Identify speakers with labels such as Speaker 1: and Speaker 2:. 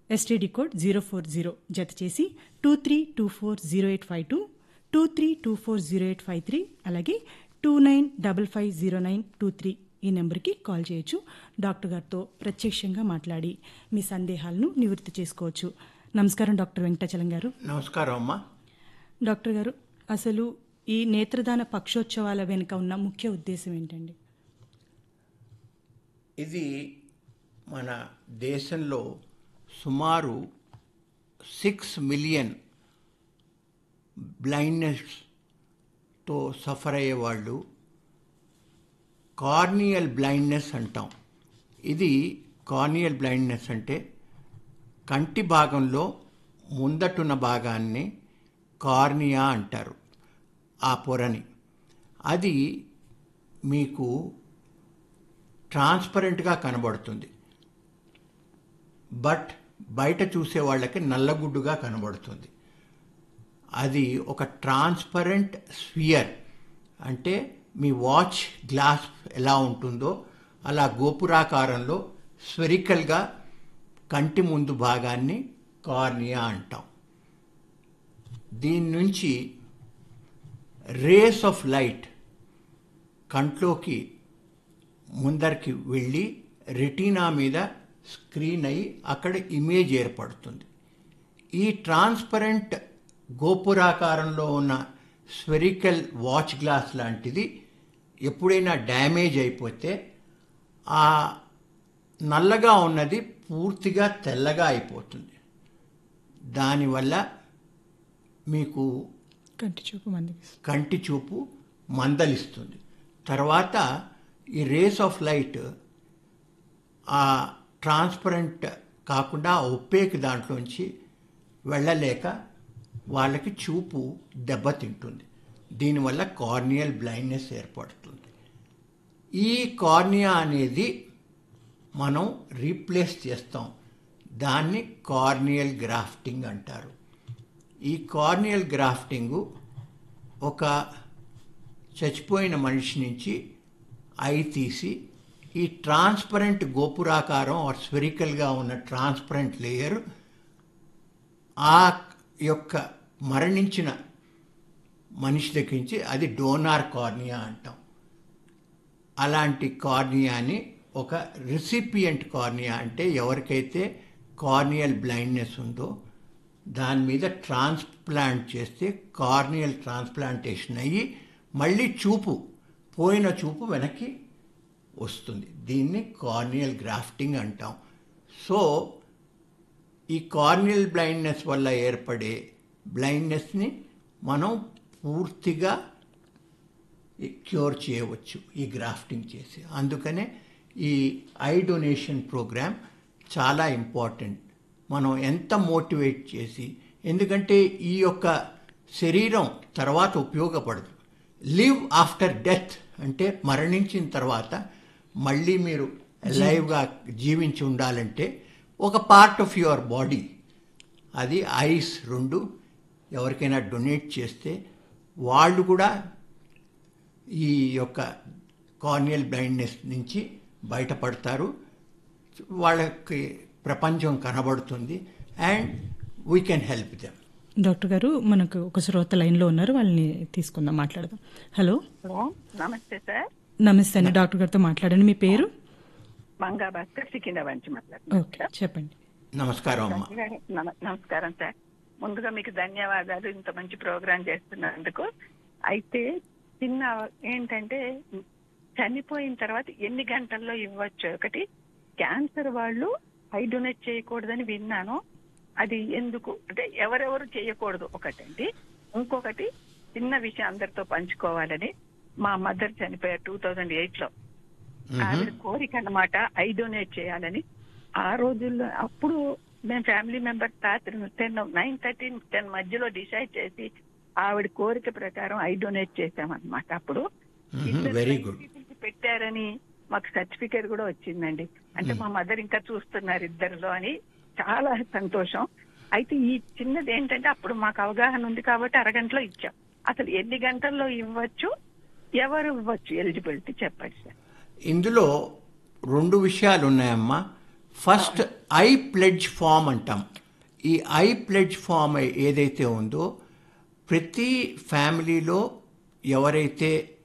Speaker 1: STD code zero four zero జత చేసి two three two four zero eight five two two three two four zero eight five three అలాగే two nine double five zero nine two three ఈ నెంబర్కి call చేయొచ్చు doctor గారితో ప్రత్యక్షంగా మాట్లాడి మీ సందేహాలను నివృత్తి చేసుకోవచ్చు నమస్కారం డాక్టర్ వెంకటాచలం గారు
Speaker 2: నమస్కారం అమ్మా
Speaker 1: డాక్టర్ గారు అసలు ఈ నేత్రదాన పక్షోత్సవాల వెనుక ఉన్న ముఖ్య ఉద్దేశం ఏంటండి
Speaker 2: ఇది మన దేశంలో సుమారు సిక్స్ మిలియన్ బ్లైండ్నెస్తో సఫర్ అయ్యేవాళ్ళు కార్నియల్ బ్లైండ్నెస్ అంటాం ఇది కార్నియల్ బ్లైండ్నెస్ అంటే కంటి భాగంలో ముందటున్న భాగాన్ని కార్నియా అంటారు ఆ పొరని అది మీకు ట్రాన్స్పరెంట్గా కనబడుతుంది బట్ బయట చూసే వాళ్ళకి నల్లగుడ్డుగా కనబడుతుంది అది ఒక ట్రాన్స్పరెంట్ స్ఫియర్ అంటే మీ వాచ్ గ్లాస్ ఎలా ఉంటుందో అలా గోపురాకారంలో స్వెరికల్గా కంటి ముందు భాగాన్ని కార్నియా అంటాం దీని నుంచి రేస్ ఆఫ్ లైట్ కంట్లోకి ముందరికి వెళ్ళి రెటీనా మీద స్క్రీన్ అయి అక్కడ ఇమేజ్ ఏర్పడుతుంది ఈ ట్రాన్స్పరెంట్ గోపురాకారంలో ఉన్న స్వెరికల్ వాచ్ గ్లాస్ లాంటిది ఎప్పుడైనా డ్యామేజ్ అయిపోతే ఆ నల్లగా ఉన్నది పూర్తిగా తెల్లగా అయిపోతుంది దానివల్ల మీకు
Speaker 1: కంటి చూపు మందికి
Speaker 2: కంటి చూపు మందలిస్తుంది తర్వాత ఈ రేస్ ఆఫ్ లైట్ ఆ ట్రాన్స్పరెంట్ కాకుండా ఒప్పేక్ దాంట్లోంచి వెళ్ళలేక వాళ్ళకి చూపు దెబ్బతింటుంది దీనివల్ల కార్నియల్ బ్లైండ్నెస్ ఏర్పడుతుంది ఈ కార్నియా అనేది మనం రీప్లేస్ చేస్తాం దాన్ని కార్నియల్ గ్రాఫ్టింగ్ అంటారు ఈ కార్నియల్ గ్రాఫ్టింగు ఒక చచ్చిపోయిన మనిషి నుంచి ఐ తీసి ఈ ట్రాన్స్పరెంట్ గోపురాకారం ఆర్ స్పెరికల్గా ఉన్న ట్రాన్స్పరెంట్ లేయర్ ఆ యొక్క మరణించిన మనిషి దగ్గర నుంచి అది డోనార్ కార్నియా అంటాం అలాంటి కార్నియాని ఒక రిసిపియంట్ కార్నియా అంటే ఎవరికైతే కార్నియల్ బ్లైండ్నెస్ ఉందో దాని మీద ట్రాన్స్ప్లాంట్ చేస్తే కార్నియల్ ట్రాన్స్ప్లాంటేషన్ అయ్యి మళ్ళీ చూపు పోయిన చూపు వెనక్కి వస్తుంది దీన్ని కార్నియల్ గ్రాఫ్టింగ్ అంటాం సో ఈ కార్నియల్ బ్లైండ్నెస్ వల్ల ఏర్పడే బ్లైండ్నెస్ని మనం పూర్తిగా క్యూర్ చేయవచ్చు ఈ గ్రాఫ్టింగ్ చేసి అందుకనే ఈ ఐ డొనేషన్ ప్రోగ్రామ్ చాలా ఇంపార్టెంట్ మనం ఎంత మోటివేట్ చేసి ఎందుకంటే ఈ యొక్క శరీరం తర్వాత ఉపయోగపడదు లివ్ ఆఫ్టర్ డెత్ అంటే మరణించిన తర్వాత మళ్ళీ మీరు లైవ్గా జీవించి ఉండాలంటే ఒక పార్ట్ ఆఫ్ యువర్ బాడీ అది ఐస్ రెండు ఎవరికైనా డొనేట్ చేస్తే వాళ్ళు కూడా ఈ యొక్క కార్నియల్ బ్లైండ్నెస్ నుంచి బయటపడతారు వాళ్ళకి ప్రపంచం కనబడుతుంది and we can help them
Speaker 1: doctor గారు మనకు ఒక శ్రోత లైన్లో ఉన్నారు వాళ్ళని తీసుకుందాం మాట్లాడదాం హలో
Speaker 3: హలో నమస్తే సార్
Speaker 1: నమస్తే అండి డాక్టర్ గారితో మాట్లాడండి మీ పేరు
Speaker 3: మంగా భాస్కర్ సికింద్రాబాద్ నుంచి
Speaker 1: ఓకే
Speaker 3: మాట్లాడుతున్నాను
Speaker 1: చెప్పండి
Speaker 2: నమస్కారం అమ్మ
Speaker 3: నమ- నమస్కారం సార్ ముందుగా మీకు ధన్యవాదాలు ఇంత మంచి ప్రోగ్రాం చేస్తున్నందుకు అయితే చిన్న ఏంటంటే చనిపోయిన తర్వాత ఎన్ని గంటల్లో ఇవ్వచ్చు ఒకటి క్యాన్సర్ వాళ్ళు ఐ డొనేట్ చేయకూడదని విన్నాను అది ఎందుకు అంటే ఎవరెవరు చేయకూడదు ఒకటండి ఇంకొకటి చిన్న విషయం అందరితో పంచుకోవాలని మా మదర్ చనిపోయారు టూ థౌజండ్ ఎయిట్ లో ఆవిడ కోరిక అన్నమాట ఐ డొనేట్ చేయాలని ఆ రోజుల్లో అప్పుడు మేము ఫ్యామిలీ మెంబర్స్ రాత్రి టెన్ నైన్ థర్టీ టెన్ మధ్యలో డిసైడ్ చేసి ఆవిడ కోరిక ప్రకారం ఐ డొనేట్ చేసామన్నమాట అప్పుడు ఇద్దరు
Speaker 2: వెరీ
Speaker 3: blind
Speaker 2: గుడ్
Speaker 3: people కి పెట్టారని మాకు సర్టిఫికేట్ కూడా వచ్చిందండి అంటే మా మదర్ ఇంకా చూస్తున్నారు ఇద్దరిలో అని చాలా సంతోషం అయితే ఈ చిన్నది ఏంటంటే అప్పుడు మాకు అవగాహన ఉంది కాబట్టి అరగంటలో ఇచ్చాం అసలు ఎన్ని గంటల్లో ఇవ్వచ్చు ఎవరు ఇవ్వచ్చు ఎలిజిబిలిటీ చెప్పండి సార్
Speaker 2: ఇందులో రెండు విషయాలు ఉన్నాయమ్మా ఫస్ట్ ఐ ప్లెడ్జ్ ఫామ్ అంటాం ఈ ఐ ప్లెడ్జ్ ఫామ్ ఏదైతే ఉందో ప్రతి ఫ్యామిలీలో ఎవరైతే